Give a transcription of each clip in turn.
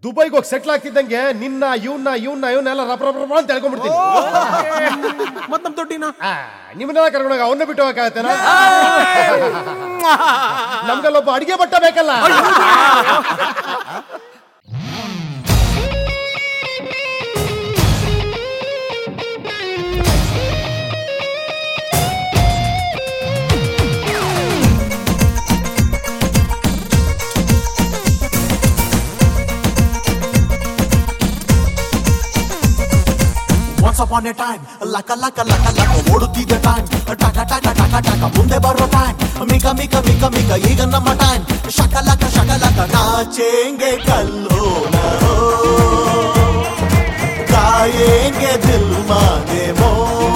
ದುಬೈಗೆ ಹೋಗಿ ಸೆಟ್ಲ್ ಆಗ್ತಿದ್ದಂಗೆ ನಿನ್ನ ಇವನ್ನ ಇವನ್ನ ಇವನ್ನೆಲ್ಲ ರಪ ರಪ ರಪ ಅಂತ ಹೇಳ್ಕೊಂಡ್ಬಿಡ್ತೀನಿ ಮತ್ ನಮ್ ದುಡ್ಡಿನ ಆ, ನಿಮ್ಮನ್ನೆಲ್ಲ ಕರ್ಕೊಂಡೋಗ ಅವನ್ನ ಬಿಟ್ಟು ಹೋಗಕ್ಕಾಗತ್ತೇನ ನಮ್ಗಲ್ಲೊಬ್ಬ ಅಡಿಗೆ ಬಟ್ಟ ಬೇಕಲ್ಲ Once upon a time, ಲಕ ಲಕ ಲಕ ಲಕ ಓಡುತ್ತಿದ್ದ ಟೈಮ್ ಟಕ ಟಕ ಟಕ ಟಕ ಮುಂದೆ ಬರೋ ಟೈಮ್ ಮಿಕ ಮಿಕ ಮಿಕ ಮಿಕ ಈಗ ನಮ್ಮ ಟೈಮ್ ಶಕ ಲಕ ಶಕ ಲಕ ನಾಚೇಂಗೆ ಕಲ್ಲೋನ ಕಾಯೇಂಗೆ ದಿಲ್ ಮಾಗೆ ಮೋ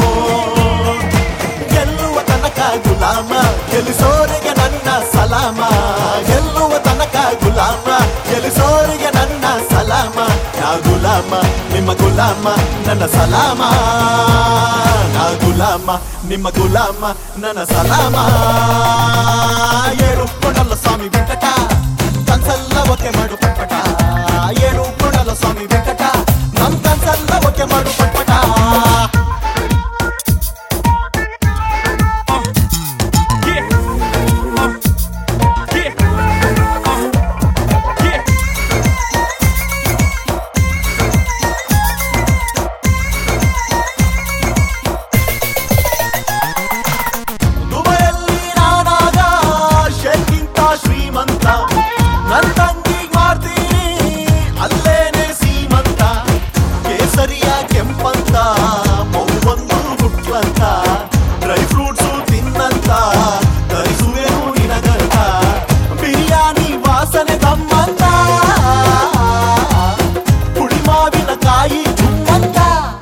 ಗೆಲ್ಲುವ ತನಕ ಗುಲಾಮ ಗೆಲ್ಲಿಸೋರಿಗೆ ನನ್ನ ಸಲಾಮ ಗೆಲ್ಲುವ ತನಕ ಗುಲಾಮ ಗೆಲ್ಲಿಸೋರಿಗೆ ನನ್ನ ಸಲಾಮ ನಾ ಗುಲಾಮ ನಿಮ್ಮ ಗುಲಾಮ ನನ್ನ ಸಲಾಮ ನಾ ಗುಲಾಮ ನಿಮ್ಮ ಗುಲಾಮ ನನ್ನ ಸಲಾಮ ಏಳು ಕೊಡಲ್ಲ ಸ್ವಾಮಿ ವೆಂಕಟ ಕನ್ಸಲ್ಲ ಒಕೆ ಮಾಡು ಪಟ್ಪಟ ಏಳು ಕೊಡಲ್ಲ ಸ್ವಾಮಿ ವೆಂಕಟ ನಮ್ ಕನ್ಸಲ್ಲ ಒಕೆ ಮಾಡು ಪಟ್ಪಟ ದುಬೈಯಲ್ಲಿ ನಾನಾಗ ಶೇಖಿಂತ ಶ್ರೀಮಂತ ನನ್ ತಂಗಿ ಮಾಡ್ತೀನಿ ಅಲ್ಲೇನೆ ಸೀಮಂತ ಕೇಸರಿಯ ಕೆಂಪಂತ ಮೌವೊಂದು ಹುಟ್ಲಂತ ಡ್ರೈ ಫ್ರೂಟ್ಸು ತಿನ್ನಂತ ತರಿಸುವೆನು ನಿನಗಂತ ಬಿರಿಯಾನಿ ವಾಸನೆ ತಮ್ಮಂತ ಪುಡಿ ಮಾವಿನ ಕಾಯಿ ಚುಮ್ಮಂತ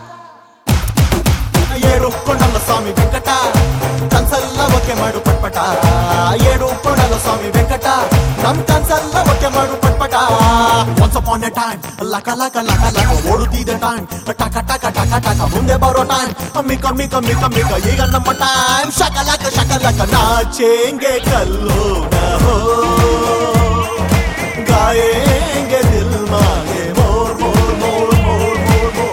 ಏಳು ಕೊಂಡಲ್ಲ ಸ್ವಾಮಿ ವೆಂಕಟ ಕನ್ಸಲ್ಲ ಒಕೆ ಮಾಡು ಪಟ್ಪಟ ಏಳು ಕೊಂಡಲ್ಲ ಸ್ವಾಮಿ ವೆಂಕಟ ನಮ್ ಕನ್ಸಲ್ಲ ಒಕೆ ಮಾಡು ಪಟ್ಪಟ ಒನ್ಸ್ ಅಪಾನ್ ಎ ಟೈಮ್ ಲಕ ಲಕ ಲಕ ಲಕ ಓಡುತ್ತಿದ್ದ ಟೈಮ್ ಟಕ ಟಕ ಟಕ ಟಕ ಮುಂದೆ ಬರೋ ಟೈಮ್ ಮಿಕ ಮಿಕ ಮಿಕ ಮಿಕ ಈಗ ನಮ್ಮ ಟೈಮ್ ಶಕ ಲಕ ಶಕ ಲಕ ನಾಚೇಂಗೆ ಕಲ್ಲು ಹೋ ಗಾಯೇಂಗೆ ದಿಲ್ ಮಾಗೆ more more more more more more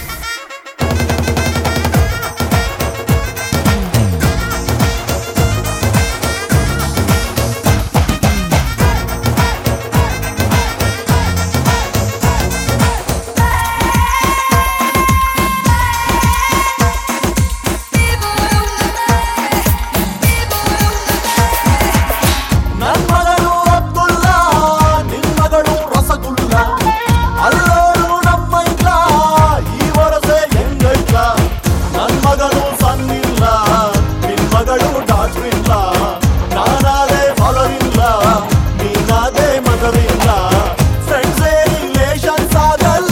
ನನ್ ಮಗಳು ಅಬ್ದುಲ್ಲಾ ನಿನ್ ಮಗಳು ರಸಗುಲ್ಲ ಅಲ್ಲೋರು ನಮ್ಮೈಕ್ಲ ಈ ವರಸೆ ಹೆಂಗೈಕ್ಲ ನನ್ ಮಗಳು ಸಣ್ಣಿಲ್ಲ ನಿನ್ ಮಗಳು ಡಾಕ್ಟರ್ ಇಲ್ಲ ನಾನಾದೆ ಫಾಲರ್ ಇಲ್ಲ ನೀನಾದೆ ಮದರ್ ಇಲ್ಲ ಫ್ರೆಂಡ್ಸೇ ರಿಲೇಷನ್ಸ್ ಆಗಲ್ಲ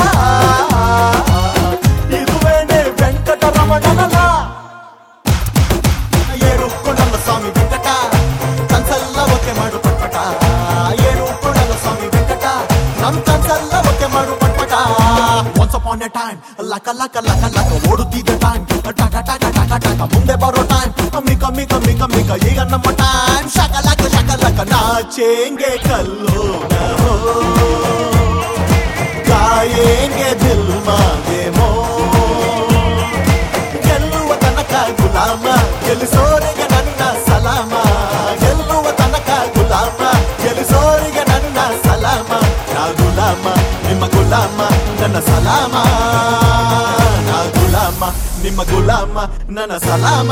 ಇದುವೇನೆ ವೆಂಕಟರಮಣನಲ್ಲ ಏಳು ಕೊಂಡಲ್ಲ ಸ್ವಾಮಿ ವೆಂಕಟ ಕನ್ಸಲ್ಲ ಒಕೆ ಮಾಡು ಪಟ್ಪಟ ಏಳು ಕೊಂಡಲ್ಲ ಸ್ವಾಮಿ ವೆಂಕಟ ನಮ್ ಕನ್ಸಲ್ಲ ಒಕೆ ಮಾಡು ಪಟ್ಪಟ ಒನ್ಸ್ ಅಪಾನ್ ಎ ಟೈಮ್ ಲಕ ಲಕ ಲಕ ಲಕ ಓಡುತ್ತಿದ್ದ ಟೈಮ್ ಟಕ ಟಕ ಟಕ ಟಕ ಮುಂದೆ ಬರೋ ಟೈಮ್ ಮಿಕ ಮಿಕ ಮಿಕ ಮಿಕ ಈಗ ನಮ್ಮ ಟೈಮ್ ಶಕ ಲಕ ಶಕ ಲಕ ನಾಚೇಂಗೆ ಕಲ್ಲು ಕಾಯೇಂಗೆ ದಿಲ್ ಮಾಗೆ ಮೋ ಗೆಲ್ಲುವ ತನಕ ಗುಲಾಮ ಗೆಲ್ಲಿಸೋರಿಗೆ ನನ್ನ ಸಲಾಮ ಗೆಲ್ಲುವ ತನಕ ಗುಲಾಮ ಗೆಲ್ಲಿಸೋರಿಗೆ ನನ್ನ ಸಲಾಮ ನಾ ಗುಲಾಮ ನಿಮ್ಮ ಗುಲಾಮ ನನ್ನ ಸಲಾಮ ನಾ ಗುಲಾಮ ನಿಮ್ಮ ಗುಲಾಮ ನನ್ನ ಸಲಾಮ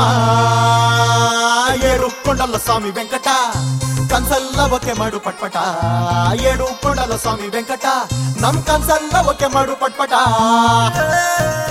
ಏಳು ಕೊಂಡಲ್ಲ ಸ್ವಾಮಿ ವೆಂಕಟ ಕನ್ಸಲ್ಲ ಒಕೆ ಮಾಡು ಪಟ್ಪಟ ಏಳು ಕೊಂಡಲ್ಲ ಸ್ವಾಮಿ ವೆಂಕಟ ನಮ್ ಕನ್ಸಲ್ಲ ಒಕೆ ಮಾಡು ಪಟ್ಪಟ